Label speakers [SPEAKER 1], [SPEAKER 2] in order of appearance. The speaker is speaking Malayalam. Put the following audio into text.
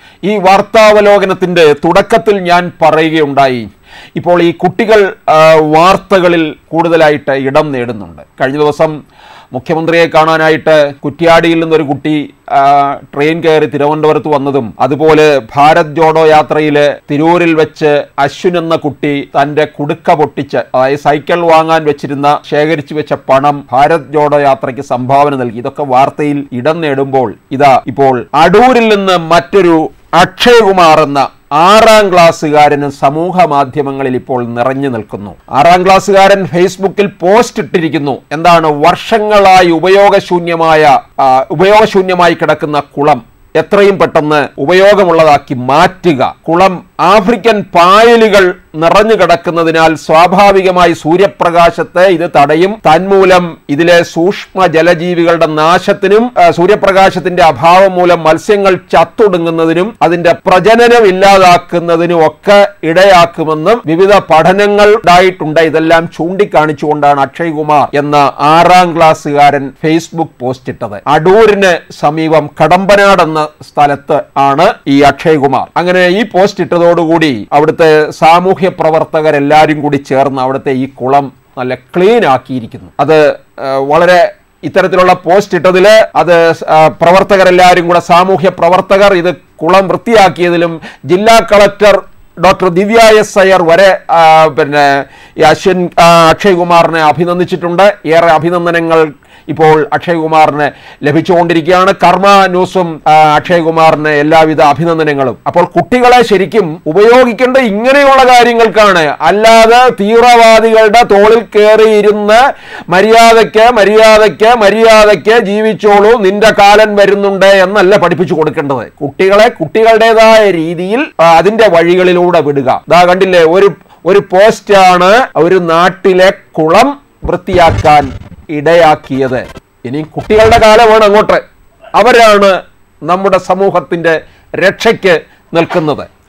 [SPEAKER 1] ഈ വാർത്താവലോകനത്തിൻ്റെ തുടക്കത്തിൽ ഞാൻ പറയുകയുണ്ടായി ഇപ്പോൾ ഈ കുട്ടികൾ ആ, വാർത്തകളിൽ കൂടുതലായിട്ട് ഇടം നേടുന്നുണ്ട് കഴിഞ്ഞ ദിവസം മുഖ്യമന്ത്രിയെ കാണാനായിട്ട് കുറ്റ്യാടിയിൽ നിന്നൊരു കുട്ടി ആ, ട്രെയിൻ കയറി തിരുവനന്തപുരത്ത് വന്നതും അതുപോലെ ഭാരത് ജോഡോ യാത്രയിൽ തിരൂരിൽ വെച്ച് അശ്വിൻ എന്ന കുട്ടി തന്റെ കുടുക്ക പൊട്ടിച്ച് അതായത് സൈക്കിൾ വാങ്ങാൻ വെച്ചിരുന്ന ശേഖരിച്ചു വെച്ച പണം ഭാരത് ജോഡോ യാത്രയ്ക്ക് സംഭാവന നൽകി ഇതൊക്കെ വാർത്തയിൽ ഇടം നേടുമ്പോൾ ഇതാ ഇപ്പോൾ അടൂരിൽ നിന്ന് മറ്റൊരു അക്ഷയകുമാർ എന്ന ആറാം ക്ലാസ്സുകാരന് സമൂഹ മാധ്യമങ്ങളിൽ ഇപ്പോൾ നിറഞ്ഞു നിൽക്കുന്നു ആറാം ക്ലാസ്സുകാരൻ ഫേസ്ബുക്കിൽ പോസ്റ്റ് ഇട്ടിരിക്കുന്നു എന്താണ് വർഷങ്ങളായി ഉപയോഗശൂന്യമായ ആ, ഉപയോഗശൂന്യമായി കിടക്കുന്ന കുളം എത്രയും പെട്ടെന്ന് ഉപയോഗമുള്ളതാക്കി മാറ്റുക കുളം ആഫ്രിക്കൻ പായലുകൾ നിറഞ്ഞു കിടക്കുന്നതിനാൽ സ്വാഭാവികമായി സൂര്യപ്രകാശത്തെ ഇത് തടയും തന്മൂലം ഇതിലെ സൂക്ഷ്മ ജലജീവികളുടെ നാശത്തിനും ആ, സൂര്യപ്രകാശത്തിന്റെ അഭാവം മൂലം മത്സ്യങ്ങൾ ചത്തൊടുങ്ങുന്നതിനും അതിന്റെ പ്രജനനം ഇല്ലാതാക്കുന്നതിനും ഒക്കെ ഇടയാക്കുമെന്നും വിവിധ പഠനങ്ങൾ ഉണ്ടായിട്ടുണ്ട് ഇതെല്ലാം ചൂണ്ടിക്കാണിച്ചുകൊണ്ടാണ് അക്ഷയ് കുമാർ എന്ന ആറാം ക്ലാസ്സുകാരൻ ഫേസ്ബുക്ക് പോസ്റ്റ് ഇട്ടത് അടൂരിന് സമീപം കടമ്പനാട് എന്ന സ്ഥലത്ത് ആണ് ഈ അക്ഷയ് കുമാർ അങ്ങനെ ഈ പോസ്റ്റ് ഇട്ടതോടുകൂടി അവിടുത്തെ സാമൂഹ്യ പ്രവർത്തകരെല്ലാവരും കൂടി ചേർന്ന് അവിടുത്തെ ഈ കുളം നല്ല ക്ലീൻ ആക്കിയിരിക്കുന്നു അത് ആ, വളരെ ഇത്തരത്തിലുള്ള പോസ്റ്റ് ഇട്ടതിൽ അത് സ്- ആ, പ്രവർത്തകരെല്ലാവരും കൂടെ സാമൂഹ്യ പ്രവർത്തകർ ഇത് കുളം വൃത്തിയാക്കിയതിലും ജില്ലാ collector doctor Divya S Iyer വരെ ആ, പിന്നെ ഈ അശ്വിൻ ആ, അക്ഷയ് കുമാറിനെ അഭിനന്ദിച്ചിട്ടുണ്ട് ഏറെ അഭിനന്ദനങ്ങൾ ഇപ്പോൾ അക്ഷയ് കുമാറിന് ലഭിച്ചുകൊണ്ടിരിക്കുകയാണ് കർമ്മ ന്യൂസും ആ, അക്ഷയ് കുമാറിന് എല്ലാവിധ അഭിനന്ദനങ്ങളും അപ്പോൾ കുട്ടികളെ ശരിക്കും ഉപയോഗിക്കേണ്ട ഇങ്ങനെയുള്ള കാര്യങ്ങൾക്കാണ് അല്ലാതെ തീവ്രവാദികളുടെ തോളിൽ കയറിയിരുന്ന് മര്യാദയ്ക്ക് മര്യാദയ്ക്ക് മര്യാദയ്ക്ക് ജീവിച്ചോളൂ നിന്റെ കാലൻ വരുന്നുണ്ട് എന്നല്ല പഠിപ്പിച്ചു കൊടുക്കേണ്ടത് കുട്ടികളെ കുട്ടികളുടേതായ രീതിയിൽ ആ, അതിന്റെ വഴികളിലൂടെ വിടുക ദാ കണ്ടില്ലേ ഒരു ഒരു പോസ്റ്റാണ് ഒരു നാട്ടിലെ കുളം വൃത്തിയാക്കാൻ ഇടയാക്കിയത് ഇനി കുട്ടികളുടെ കാലമാണ് അങ്ങോട്ട് അവരാണ് നമ്മുടെ സമൂഹത്തിന്റെ രക്ഷയ്ക്ക് നിൽക്കുന്നത്